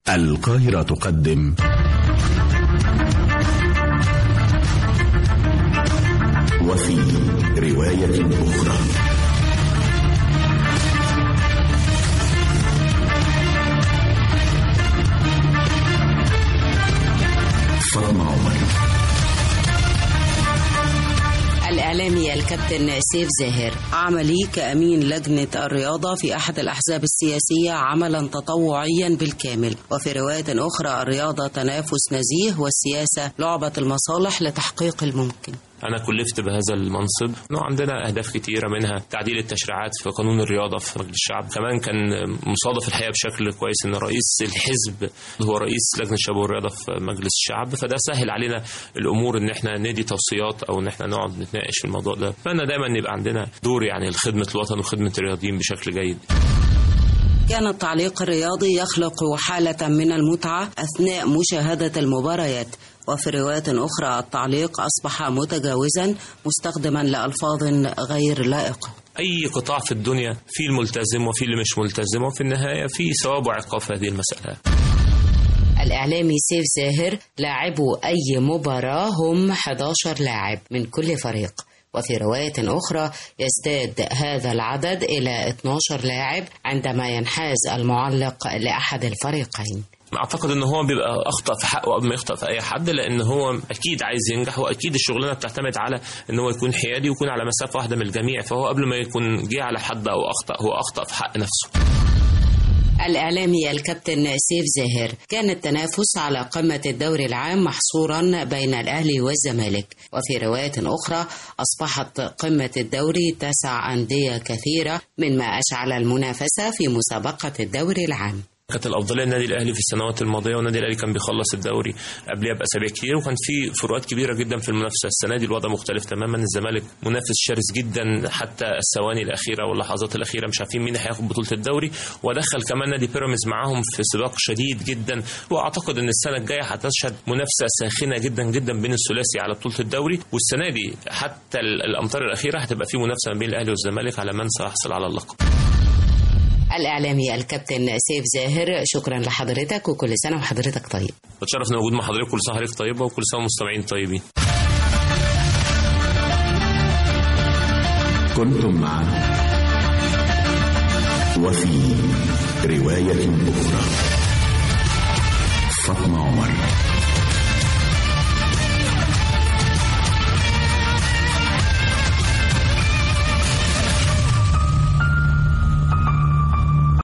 القاهرة تقدم وفي رواية أخرى فاطمة عمر الإعلامي الكابتن سيف زاهر عملي كأمين لجنة الرياضة في أحد الأحزاب السياسية عملا تطوعيا بالكامل وفي رواية أخرى الرياضة تنافس نزيه والسياسة لعبة المصالح لتحقيق الممكن أنا كلفت بهذا المنصب إنه عندنا أهداف كتيرة منها تعديل التشريعات في قانون الرياضة في مجلس الشعب كمان كان مصادف الحقيقة بشكل كويس إن رئيس الحزب هو رئيس لجنة الشباب والرياضة في مجلس الشعب فده سهل علينا الأمور إن إحنا ندي توصيات أو إن إحنا نقعد نتناقش في الموضوع ده فأنا دايما يبقى عندنا دور يعني لخدمة الوطن وخدمة الرياضيين بشكل جيد كان التعليق الرياضي يخلق حالة من المتعة أثناء مشاهدة المباريات وفي رواية أخرى التعليق أصبح متجاوزا مستخدما لألفاظ غير لائقة أي قطاع في الدنيا في الملتزم وفي اللي مش ملتزم وفي النهاية في ثواب وعقاب في هذه المسألة الإعلامي سيف زاهر لاعبو أي مباراة هم 11 لاعب من كل فريق وفي رواية أخرى يزداد هذا العدد إلى 12 لاعب عندما ينحاز المعلق لأحد الفريقين اعتقد ان هو بيبقى اخطا في حقه قبل ما يخطا في اي حد لان هو اكيد عايز ينجح واكيد الشغلانه بتعتمد على ان هو يكون حيادي ويكون على مسافه واحده من الجميع فهو قبل ما يكون جه على حد او اخطا هو اخطا في حق نفسه الإعلامي الكابتن سيف زاهر كان التنافس على قمة الدوري العام محصورا بين الأهلي والزمالك وفي رواية أخرى أصبحت قمة الدوري تسع أندية كثيرة مما أشعل المنافسة في مسابقة الدوري العام كانت الافضليه للنادي الاهلي في السنوات الماضيه والنادي الاهلي كان بيخلص الدوري قبلها باسابيع كتير وكان في فروقات كبيره جدا في المنافسه السنه دي الوضع مختلف تماما الزمالك منافس شرس جدا حتى الثواني الاخيره واللحظات الاخيره مش عارفين مين هياخد بطوله الدوري ودخل كمان نادي بيراميدز معاهم في سباق شديد جدا واعتقد ان السنه الجايه هتشهد منافسه ساخنه جدا جدا بين الثلاثي على بطوله الدوري والسنه دي حتى الامتار الاخيره هتبقى في منافسه ما بين الاهلي والزمالك على من سيحصل على اللقب الإعلامي الكابتن سيف زاهر شكرا لحضرتك وكل سنة وحضرتك طيب بتشرف اني موجود مع حضرتك كل سنه وحضرتك طيبه وكل سنه والمستمعين طيبين كنتم مع وفي رواية أخرى فاطمة عمر